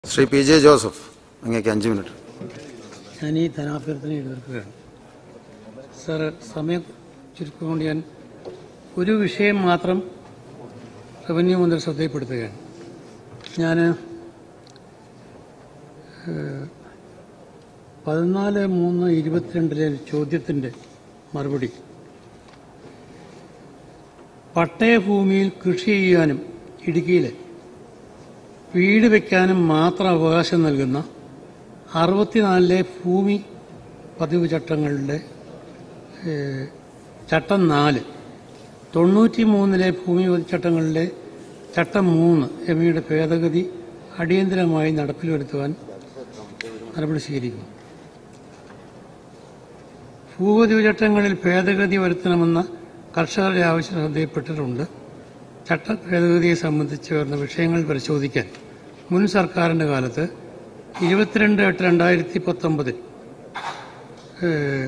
Shri P J Joseph അങ്ങേക്ക് അഞ്ച് minute ഞാൻ ഈ ധനാഭ്യർത്ഥന എതിർക്കുകയാണ് സർ സമയം ചുരുക്കം കൊണ്ട് ഞാൻ ഒരു വിഷയം മാത്രം റവന്യൂ മന്ത്രി ശ്രദ്ധയിൽപ്പെടുത്തുകയാണ് ഞാൻ പതിനാല് മൂന്ന് ഇരുപത്തിരണ്ടിലെ ഒരു ചോദ്യത്തിൻ്റെ മറുപടി പട്ടയഭൂമിയിൽ കൃഷി ചെയ്യാനും ഇടുക്കിയിലെ വീട് വയ്ക്കാനും മാത്രം അവകാശം നൽകുന്ന അറുപത്തിനാലിലെ ഭൂമി പതിവ് ചട്ടങ്ങളുടെ ഏഹ്, ചട്ടം നാല് തൊണ്ണൂറ്റി മൂന്നിലെ ഭൂമി പതിവ് ചട്ടങ്ങളിലെ ചട്ടം മൂന്ന് എന്നിവയുടെ ഭേദഗതി അടിയന്തരമായി നടപ്പിൽ വരുത്തുവാൻ നടപടി സ്വീകരിക്കും ഭൂപതിവ് ചട്ടങ്ങളിൽ ഭേദഗതി വരുത്തണമെന്ന കർഷകരുടെ ആവശ്യം ശ്രദ്ധയിൽപ്പെട്ടിട്ടുണ്ട് ചട്ട ഭേദഗതിയെ സംബന്ധിച്ച് വരുന്ന വിഷയങ്ങൾ പരിശോധിക്കാൻ മുൻ സർക്കാരിന്റെ കാലത്ത് ഇരുപത്തിരണ്ട് എട്ട് രണ്ടായിരത്തി പത്തൊമ്പതിൽ ഏഹ്,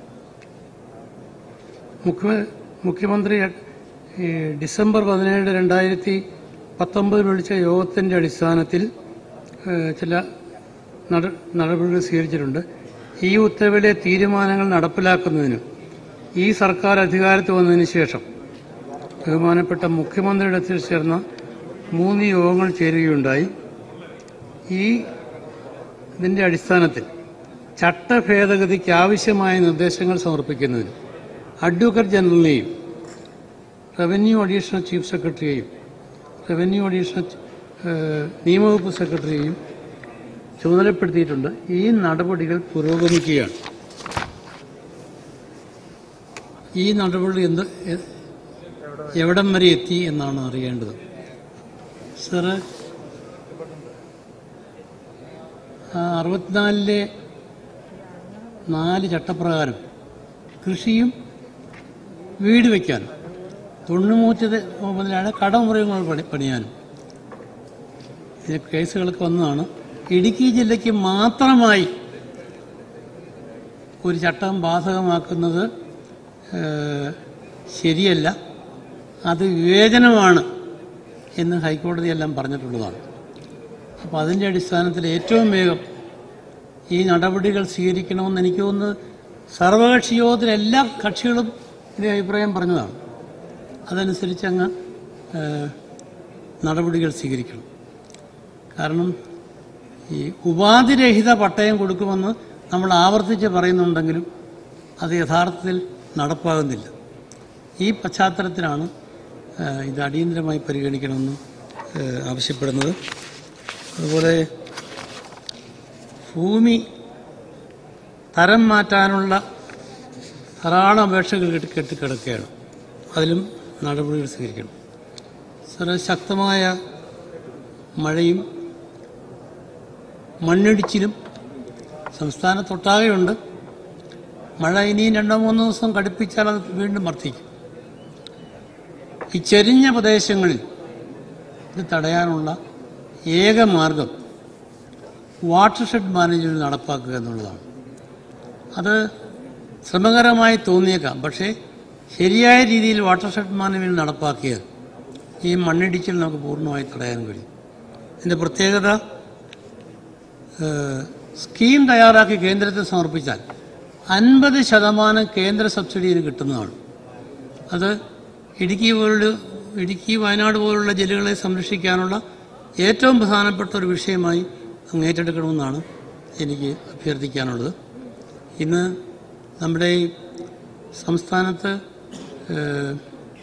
മുഖ്യ മുഖ്യമന്ത്രി ഈ ഡിസംബർ പതിനേഴ് രണ്ടായിരത്തി പത്തൊമ്പതിൽ വിളിച്ച യോഗത്തിന്റെ അടിസ്ഥാനത്തിൽ ഏഹ്, ചില നട- നടപടികൾ സ്വീകരിച്ചിട്ടുണ്ട് ഈ ഉത്തരവിലെ തീരുമാനങ്ങൾ നടപ്പിലാക്കുന്നതിന് ഈ സർക്കാർ അധികാരത്തിൽ വന്നതിന് ശേഷം ബഹുമാനപ്പെട്ട മുഖ്യമന്ത്രിയുടെ അടുത്ത് ചേർന്ന മൂന്ന് യോഗങ്ങൾ ചേരുകയുണ്ടായി ഈ ഇതിന്റെ അടിസ്ഥാനത്തിൽ ചട്ടഭേദഗതിക്ക് ആവശ്യമായ നിർദ്ദേശങ്ങൾ സമർപ്പിക്കുന്നതിന് അഡ്വക്കേറ്റ് ജനറലിനെയും റവന്യൂ അഡീഷണൽ ചീഫ് സെക്രട്ടറിയെയും റവന്യൂ അഡീഷണൽ ഏഹ്, നിയമവകുപ്പ് സെക്രട്ടറിയെയും ചുമതലപ്പെടുത്തിയിട്ടുണ്ട് ഈ നടപടികൾ പുരോഗമിക്കുകയാണ് ഈ നടപടി എന്ത് എ- എവിടം വരെ എത്തി എന്നാണ് അറിയേണ്ടത് സാറ് ആ അറുപത്തിനാലിലെ നാല് ചട്ടപ്രകാരം കൃഷിയും വീട് വയ്ക്കാനും തൊണ്ണൂറ്റത് മുതലാണ് കടമുറികൾ പണി പണിയാനും ഇത് കേസുകളൊക്കെ വന്നതാണ് ഇടുക്കി ജില്ലയ്ക്ക് മാത്രമായി ഒരു ചട്ടം ബാധകമാക്കുന്നത് ഏഹ്, ശരിയല്ല അത് വിവേചനമാണ് എന്ന് ഹൈക്കോടതിയെല്ലാം പറഞ്ഞിട്ടുള്ളതാണ് അപ്പോൾ അതിൻ്റെ അടിസ്ഥാനത്തിൽ ഏറ്റവും വേഗം ഈ നടപടികൾ സ്വീകരിക്കണമെന്ന് എനിക്ക് തോന്നുന്നു സർവകക്ഷി യോഗത്തിൽ എല്ലാ കക്ഷികളും ഇതേ അഭിപ്രായം പറഞ്ഞതാണ് അതനുസരിച്ച് അങ്ങ് ഏഹ്, നടപടികൾ സ്വീകരിക്കണം കാരണം ഈ ഉപാധിരഹിത പട്ടയം കൊടുക്കുമെന്ന് നമ്മൾ ആവർത്തിച്ച് പറയുന്നുണ്ടെങ്കിലും അത് യഥാർത്ഥത്തിൽ നടപ്പാകുന്നില്ല ഈ പശ്ചാത്തലത്തിലാണ് ഏഹ്, ഇത് അടിയന്തരമായി പരിഗണിക്കണമെന്ന് ഏഹ്, ആവശ്യപ്പെടുന്നത് അതുപോലെ ഭൂമി തരം മാറ്റാനുള്ള ധാരാളം അപേക്ഷകൾ കെട്ടി കെട്ടിക്കിടക്കുകയാണ് അതിലും നടപടികൾ സ്വീകരിക്കണം സാറ് ശക്തമായ മഴയും മണ്ണിടിച്ചിലും സംസ്ഥാനത്തൊട്ടാകെയുണ്ട് മഴ ഇനിയും രണ്ടോ മൂന്നോ ദിവസം കടുപ്പിച്ചാൽ അത് വീണ്ടും വർദ്ധിക്കും ഈ ചെരിഞ്ഞ പ്രദേശങ്ങളിൽ ഇത് തടയാനുള്ള ഏക മാർഗം വാട്ടർഷെഡ് മാനേജ്മെന്റ് നടപ്പാക്കുക എന്നുള്ളതാണ് അത് ശ്രമകരമായി തോന്നിയേക്കാം പക്ഷേ ശരിയായ രീതിയിൽ വാട്ടർഷെഡ് മാനേജ്മെന്റ് നടപ്പാക്കിയാൽ ഈ മണ്ണിടിച്ചിൽ നമുക്ക് പൂർണ്ണമായി തടയാൻ കഴിയും ഇതിന്റെ പ്രത്യേകത ഏഹ്, സ്കീം തയ്യാറാക്കി കേന്ദ്രത്തിൽ സമർപ്പിച്ചാൽ അൻപത് ശതമാനം കേന്ദ്ര സബ്സിഡിയിൽ കിട്ടുന്നതാണ് അത് ഇടുക്കി പോലുള്ള ഇടുക്കി വയനാട് പോലുള്ള ജില്ലകളെ സംരക്ഷിക്കാനുള്ള ഏറ്റവും പ്രധാനപ്പെട്ട ഒരു വിഷയമായി അങ്ങ് ഏറ്റെടുക്കണമെന്നാണ് എനിക്ക് അഭ്യർത്ഥിക്കാനുള്ളത് ഇന്ന് നമ്മുടെ ഈ സംസ്ഥാനത്ത് ഏഹ്,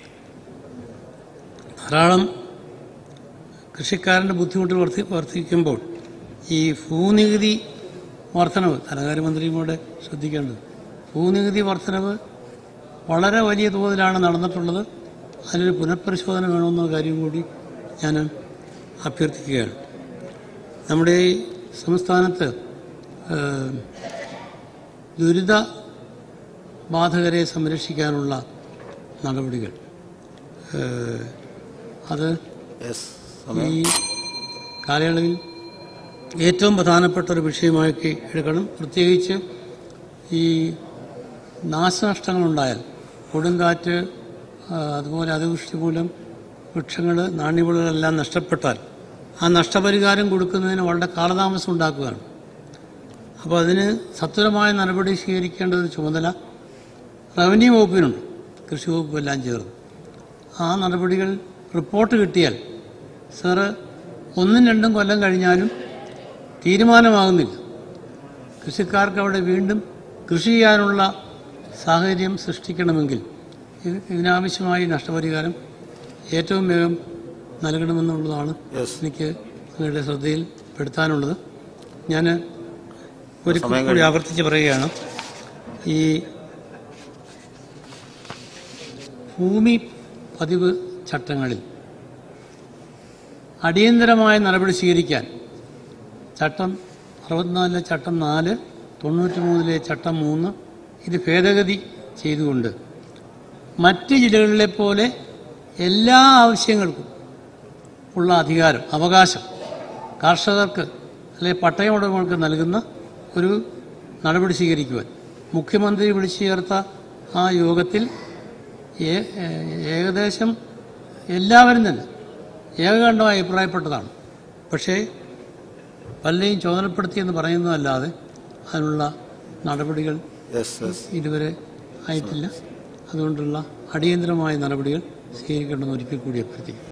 ധാരാളം കൃഷിക്കാരൻ്റെ ബുദ്ധിമുട്ട് വർദ്ധി വർദ്ധിക്കുമ്പോൾ ഈ ഭൂനികുതി വർധനവ് ധനകാര്യമന്ത്രിയും കൂടെ ശ്രദ്ധിക്കേണ്ടത് ഭൂനികുതി വർധനവ് വളരെ വലിയ തോതിലാണ് നടന്നിട്ടുള്ളത് അതിലൊരു പുനഃപരിശോധന വേണമെന്ന കാര്യം കൂടി ഞാൻ അഭ്യർത്ഥിക്കുകയാണ് നമ്മുടെ ഈ സംസ്ഥാനത്ത് ഏഹ്, ദുരിത ബാധകരെ സംരക്ഷിക്കാനുള്ള നടപടികൾ ഏഹ്, അത് യെസ് ഈ കാലയളവിൽ ഏറ്റവും പ്രധാനപ്പെട്ട ഒരു വിഷയമാക്കി എടുക്കണം പ്രത്യേകിച്ച് ഈ നാശനഷ്ടങ്ങളുണ്ടായാൽ കൊടുങ്കാറ്റ് ആ, അതുപോലെ അതിവൃഷ്ടി മൂലം വൃക്ഷങ്ങൾ നാണ്യവിളകളെല്ലാം നഷ്ടപ്പെട്ടാൽ ആ നഷ്ടപരിഹാരം കൊടുക്കുന്നതിന് വളരെ കാലതാമസം ഉണ്ടാക്കുകയാണ് അപ്പോൾ അതിന് സത്വരമായ നടപടി സ്വീകരിക്കേണ്ടത് ചുമതല റവന്യൂ വകുപ്പിനുണ്ട് കൃഷി വകുപ്പ് എല്ലാം ചേർന്ന് ആ നടപടികൾ റിപ്പോർട്ട് കിട്ടിയാൽ സാറ് ഒന്നും രണ്ടും കൊല്ലം കഴിഞ്ഞാലും തീരുമാനമാകുന്നില്ല കൃഷിക്കാർക്ക് അവിടെ വീണ്ടും കൃഷി ചെയ്യാനുള്ള സാഹചര്യം സൃഷ്ടിക്കണമെങ്കിൽ ഇത് ഇതിനാവശ്യമായി നഷ്ടപരിഹാരം ഏറ്റവും വേഗം നൽകണമെന്നുള്ളതാണ് Yes. എനിക്ക് നിങ്ങളുടെ ശ്രദ്ധയിൽ പെടുത്താനുള്ളത് ഞാൻ ഒരിക്കൽ സമയം കൂടി ആവർത്തിച്ച് പറയുകയാണ് ഈ ഭൂമി പതിവ് ചട്ടങ്ങളിൽ അടിയന്തരമായ നടപടി സ്വീകരിക്കാൻ ചട്ടം അറുപത്തിനാലിലെ ചട്ടം നാല് തൊണ്ണൂറ്റി മൂന്നിലെ ചട്ടം മൂന്ന് ഇത് ഭേദഗതി ചെയ്തുകൊണ്ട് മറ്റ് ജില്ലകളിലെ പോലെ എല്ലാ ആവശ്യങ്ങൾക്കും ഉള്ള അധികാരം അവകാശം കർഷകർക്ക് അല്ലെങ്കിൽ പട്ടയമുടമകൾക്ക് നൽകുന്ന ഒരു നടപടി സ്വീകരിക്കുവാൻ മുഖ്യമന്ത്രി വിളിച്ചു ചേർത്ത ആ യോഗത്തിൽ ഏ- ഏ- ഏകദേശം എല്ലാവരും തന്നെ ഏകകണ്ഠമായി അഭിപ്രായപ്പെട്ടതാണ് പക്ഷേ പലരെയും ചുമതലപ്പെടുത്തിയെന്ന് പറയുന്നതല്ലാതെ അതിനുള്ള നടപടികൾ യെസ് യെസ് ഇതുവരെ ആയിട്ടില്ല അതുകൊണ്ടുള്ള അടിയന്തരമായ നടപടികൾ സ്വീകരിക്കണമെന്ന് ഒരിക്കൽ കൂടി അഭ്യർത്ഥിക്കുന്നു